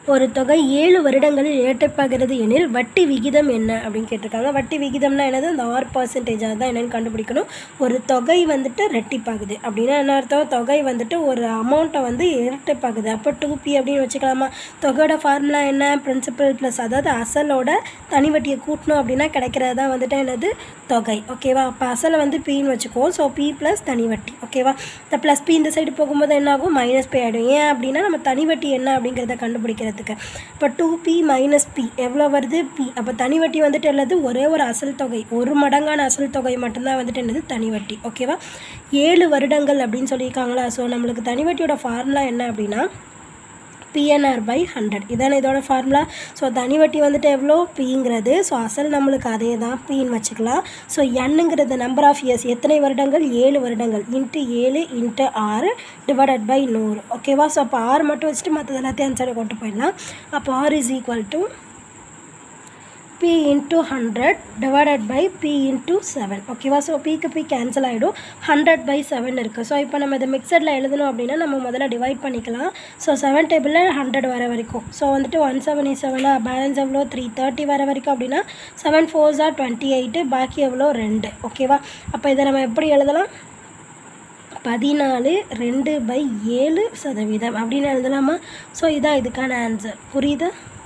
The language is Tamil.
ஒரு தொகை ஏழு வருடங்களில் இரட்டைப்பாகிறது எனில் வட்டி விகிதம் என்ன அப்படின்னு கேட்டிருக்காங்க வட்டி விகிதம்னா என்னது அந்த ஆர் பர்சன்டேஜ் அதுதான் என்னென்னு கண்டுபிடிக்கணும் ஒரு தொகை வந்துட்டு ரெட்டிப்பாகுது அப்படின்னா என்ன அர்த்தம் தொகை வந்துட்டு ஒரு அமௌண்ட்டை வந்து இரட்டைப்பாகுது அப்போ டூ பி அப்படின்னு வச்சுக்கலாமா தொகையோட ஃபார்முலா என்ன பிரின்சிபல் ப்ளஸ் அதாவது அசலோட தனி வட்டியை கூட்டணும் அப்படின்னா கிடைக்கிறது தான் வந்துட்டு என்னது தொகை ஓகேவா அப்போ அசலை வந்து பின்னு வச்சுக்குவோம் ஸோ பி ப்ளஸ் தனி வட்டி ஓகேவா இந்த ப்ளஸ் பி இந்த சைடு போகும்போது என்ன ஆகும் மைனஸ் பி ஆகிடும் ஏன் அப்படின்னா நம்ம தனி வட்டி என்ன அப்படிங்கிறத கண்டுபிடிக்கிறதுக்கு இப்போ டூ பி மைனஸ் பி எவ்வளோ வருது பி அப்போ தனி வட்டி வந்துட்டு என்னது ஒரே ஒரு அசல் தொகை ஒரு மடங்கான அசல் தொகை மட்டும்தான் வந்துட்டு என்னது தனி வட்டி ஓகேவா ஏழு வருடங்கள் அப்படின்னு சொல்லியிருக்காங்களா ஸோ நம்மளுக்கு தனி வட்டியோட ஃபார்முலா என்ன அப்படின்னா பிஎன்ஆர் பை ஹண்ட்ரட் இதானே இதோட ஃபார்முலா ஸோ தனி வட்டி வந்துட்டு எவ்வளோ பிங்கிறது ஸோ அசல் நம்மளுக்கு அதே தான் பின்னு வச்சுக்கலாம் ஸோ என்னங்கிறது நம்பர் ஆஃப் இயர்ஸ் எத்தனை வருடங்கள் ஏழு வருடங்கள் இன்ட்டு ஏழு இன்ட்டு ஆறு டிவைடட் பை நூறு ஓகேவா ஸோ அப்போ ஆறு மட்டும் வச்சுட்டு மற்றது எல்லாத்தையும் ஆன்சரை கொண்டு போயிடலாம் அப்போ R is equal to P into hundred divided by P into seven ஓகேவா ஸோ பிக்கு பி கேன்சல் ஆகிடும் ஹண்ட்ரட் பை செவன் இருக்குது ஸோ இப்போ நம்ம இதை மிக்சரில் எழுதணும் அப்படின்னா நம்ம முதல்ல டிவைட் பண்ணிக்கலாம் ஸோ செவன் டேபிளில் ஹண்ட்ரட் வர வரைக்கும் ஸோ வந்துட்டு ஒன் செவன்டி செவனா பேலன்ஸ் எவ்வளோ த்ரீ தேர்ட்டி வர வரைக்கும் அப்படின்னா செவன் ஃபோர்ஸாக டுவெண்ட்டி எயிட்டு பாக்கி எவ்வளோ ரெண்டு ஓகேவா அப்போ இதை நம்ம எப்படி எழுதலாம் பதினாலு ரெண்டு பை ஏழு சதவீதம் அப்படின்னு எழுதலாமா ஸோ இதான் இதுக்கான ஆன்சர் புரியுதா